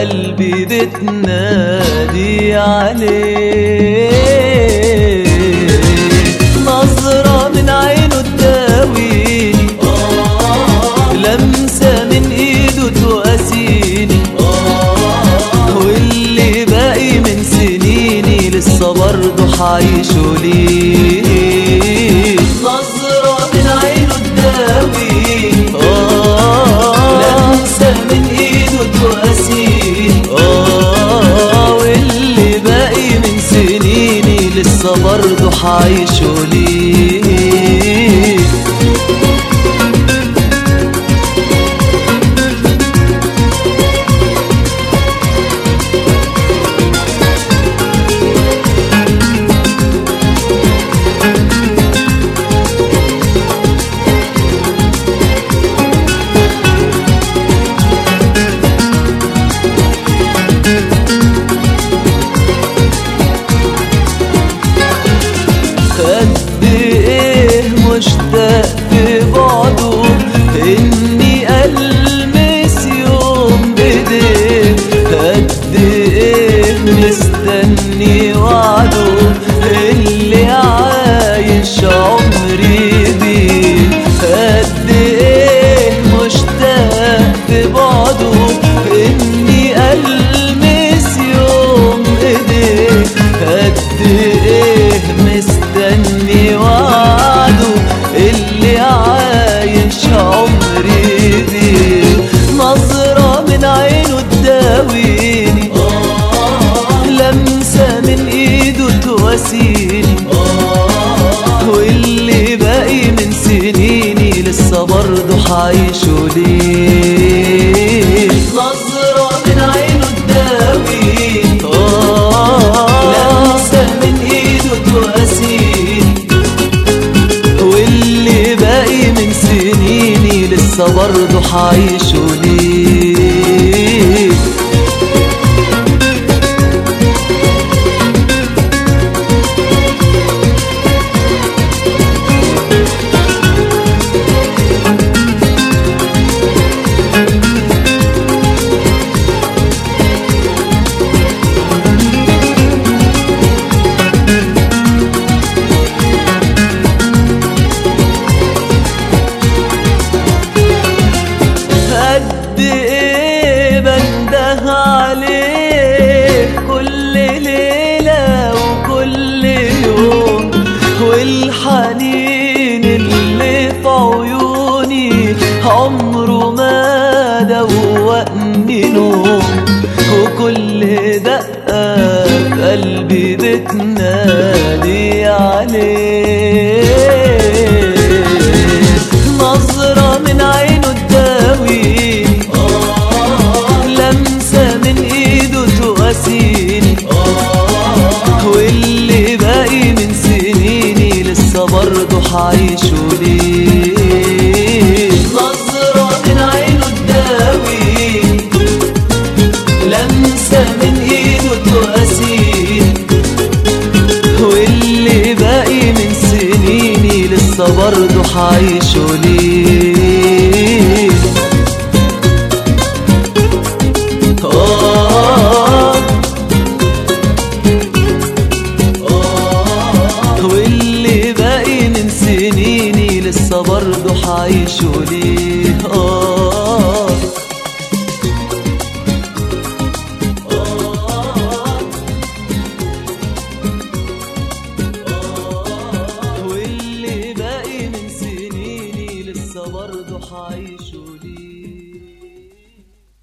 قلبي بتنادي عليه نظرة من عينه تداويني لمسة من ايده تواسيني واللي باقي من سنيني لسه برضه حعيشه ليه نظرة من عينه تداويني لمسة من ايده تواسيني واللي باقي من سنيني لسه برضه حعيشه ليه قد ايه مشتاق في بعده اني المس يوم بايديه قد ايه مستني وعده اللي عايش عمري بيه قد ايه مشتاق في بعده اني المس يوم ايديه قد ايه مستني وعده اللي عايش عمري بيه نظرة من عينه تداويني لمسة من ايده تواسيني واللي باقي من سنيني لسه برضه حعيشه ليه نظرة من عينه تداويني لمسة من ايده تواسيني واللي باقي من سنيني لسه برضه حعيشه ليه قد ايه بنده عليه كل ليلة وكل يوم والحنين اللي في عيوني عمره ما دوقني نوم وكل دقة في قلبي بتنادي عليه نظرة من عينه تداويني لمسة من ايده تواسيني واللي باقي من سنيني لسه برضه حعيشه ليه نظرة من عينه تداويني لمسة من ايده تواسيني واللي باقي من سنيني لسه برضه حعيشه ليه آه آه واللي باقي من سنيني لسه برضه حعيشه ليه آه